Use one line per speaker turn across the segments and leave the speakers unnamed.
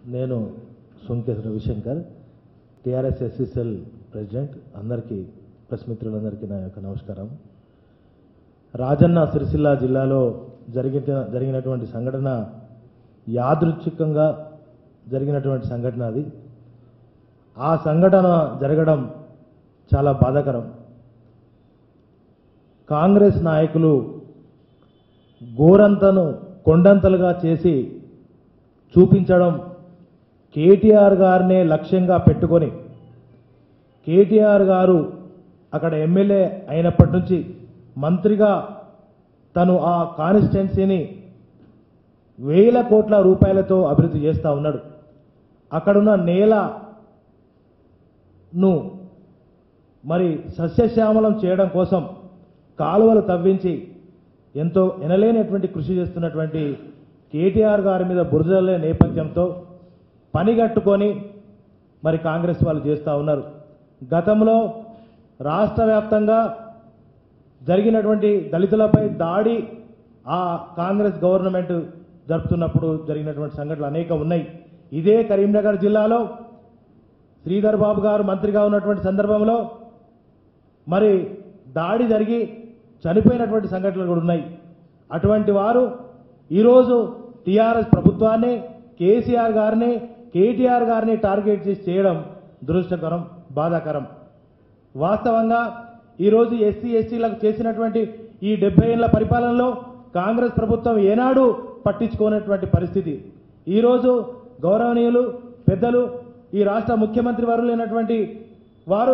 నేను Sunkesh Ravishankar TRS SC cell president అందరికీ press మిత్రులందరికీ నా యొక్క నమస్కారం రాజన్న సిరిసిల్ల జిల్లాలో జరిగిన జరిగినటువంటి సంఘటన యాదృచ్ఛికంగా జరిగినటువంటి సంఘటన అది ఆ సంఘటన జరగడం చాలా బాధాకరం కాంగ్రెస్ నాయకులు గోరంతను కొండంతలుగా చేసి చూపించడం కేటీఆర్ గారినే లక్ష్యంగా పెట్టుకొని కేటీఆర్ గారు అక్కడ ఎమ్మెల్యే అయినప్పటి నుంచి మంత్రిగా తను ఆ కాన్స్టిట్యున్సీని వేల కోట్ల రూపాయలతో అభివృద్ధి చేస్తూ ఉన్నాడు అక్కడున్న నేలను మరి సస్యశ్యామలం చేయడం కోసం కాలువలు తవ్వించి ఎంతో ఎనలేనటువంటి కృషి చేస్తున్నటువంటి కేటీఆర్ గారి మీద బురదలే నేపథ్యంతో పనిగట్టుకొని మరి కాంగ్రెస్ వాళ్ళు చేస్తూ ఉన్నారు గతంలో రాష్ట్ర వ్యాప్తంగా జరిగినటువంటి దళితులపై దాడి ఆ కాంగ్రెస్ గవర్నమెంట్ జరుపుతున్నప్పుడు జరిగినటువంటి సంఘటనలు అనేక ఉన్నాయి ఇదే కరీంనగర్ జిల్లాలో శ్రీధర్ బాబు గారు మంత్రిగా ఉన్నటువంటి సందర్భంలో మరి దాడి జరిగి చనిపోయినటువంటి సంఘటనలు కూడా ఉన్నాయి అటువంటి వారు ఈరోజు టీఆర్ఎస్ ప్రభుత్వాన్ని కేసీఆర్ గారిని కేటీఆర్ గారిని టార్గెట్ చేసి చేయడం దురదృష్టకరం బాధాకరం వాస్తవంగా ఈరోజు ఎస్సీ ఎస్టీలకు చేసినటువంటి ఈ డెబ్బై ఏళ్ల పరిపాలనలో కాంగ్రెస్ ప్రభుత్వం ఏనాడు పట్టించుకోనటువంటి పరిస్థితి ఈరోజు గౌరవనీయులు పెద్దలు ఈ రాష్ట్ర ముఖ్యమంత్రి వరులైనటువంటి వారు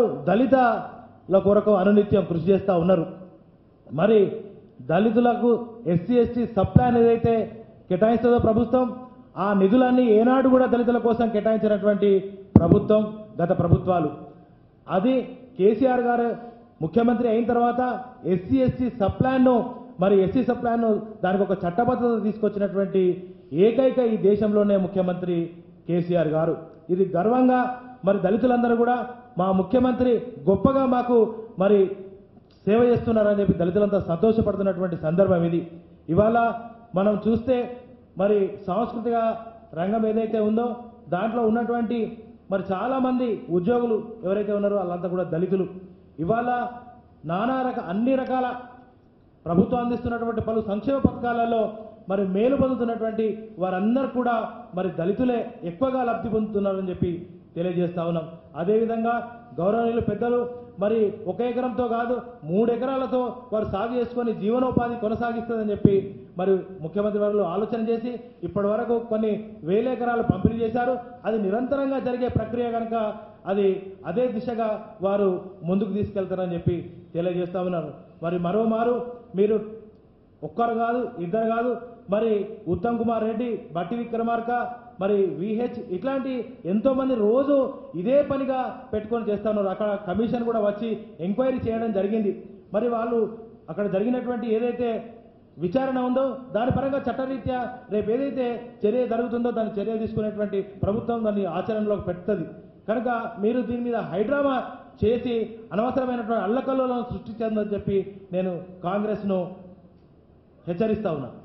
దళితల కొరకు అనునిత్యం కృషి చేస్తూ ఉన్నారు మరి దళితులకు ఎస్సీ ఎస్టీ సబ్ ప్లాన్ ఏదైతే కేటాయిస్తుందో ప్రభుత్వం ఆ నిధులన్నీ ఏనాడు కూడా దళితుల కోసం కేటాయించినటువంటి ప్రభుత్వం గత ప్రభుత్వాలు అది కేసీఆర్ గారు ముఖ్యమంత్రి అయిన తర్వాత ఎస్సీ ఎస్టీ సబ్ ప్లాన్ను మరి ఎస్సీ సబ్ ప్లాన్ను దానికి ఒక చట్టబద్ధత తీసుకొచ్చినటువంటి ఏకైక ఈ దేశంలోనే ముఖ్యమంత్రి కేసీఆర్ గారు ఇది గర్వంగా మరి దళితులందరూ కూడా మా ముఖ్యమంత్రి గొప్పగా మాకు మరి సేవ చేస్తున్నారని చెప్పి దళితులంతా సంతోషపడుతున్నటువంటి సందర్భం ఇది ఇవాళ మనం చూస్తే మరి సాంస్కృతిక రంగం ఏదైతే ఉందో దాంట్లో ఉన్నటువంటి మరి చాలా మంది ఉద్యోగులు ఎవరైతే ఉన్నారో వాళ్ళంతా కూడా దళితులు ఇవాళ నానా రక అన్ని రకాల ప్రభుత్వం అందిస్తున్నటువంటి పలు సంక్షేమ పథకాలలో మరి మేలు పొందుతున్నటువంటి వారందరూ కూడా మరి దళితులే ఎక్కువగా లబ్ధి పొందుతున్నారని చెప్పి తెలియజేస్తా ఉన్నాం అదేవిధంగా గౌరవనీయులు పెద్దలు మరి ఒక ఎకరంతో కాదు మూడు ఎకరాలతో వారు సాగు చేసుకొని జీవనోపాధి కొనసాగిస్తుందని చెప్పి మరి ముఖ్యమంత్రి వారు ఆలోచన చేసి ఇప్పటి వరకు కొన్ని వేల ఎకరాలు పంపిణీ చేశారు అది నిరంతరంగా జరిగే ప్రక్రియ కనుక అది అదే దిశగా వారు ముందుకు తీసుకెళ్తారని చెప్పి తెలియజేస్తా ఉన్నారు మరి మరోమారు మీరు ఒక్కరు కాదు ఇద్దరు కాదు మరి ఉత్తమ్ కుమార్ రెడ్డి బట్టి విక్రమార్క మరి విహెచ్ ఇట్లాంటి ఎంతో మంది రోజు ఇదే పనిగా పెట్టుకొని చేస్తా ఉన్నారు అక్కడ కమిషన్ కూడా వచ్చి ఎంక్వైరీ చేయడం జరిగింది మరి వాళ్ళు అక్కడ జరిగినటువంటి ఏదైతే విచారణ ఉందో దాని పరంగా చట్టరీత్యా రేపు ఏదైతే చర్య జరుగుతుందో దాని చర్య తీసుకునేటువంటి ప్రభుత్వం దాన్ని ఆచరణలోకి పెడుతుంది కనుక మీరు దీని మీద హైడ్రామా చేసి అనవసరమైనటువంటి అల్లకల్లోలను సృష్టించదని చెప్పి నేను కాంగ్రెస్ను హెచ్చరిస్తా ఉన్నా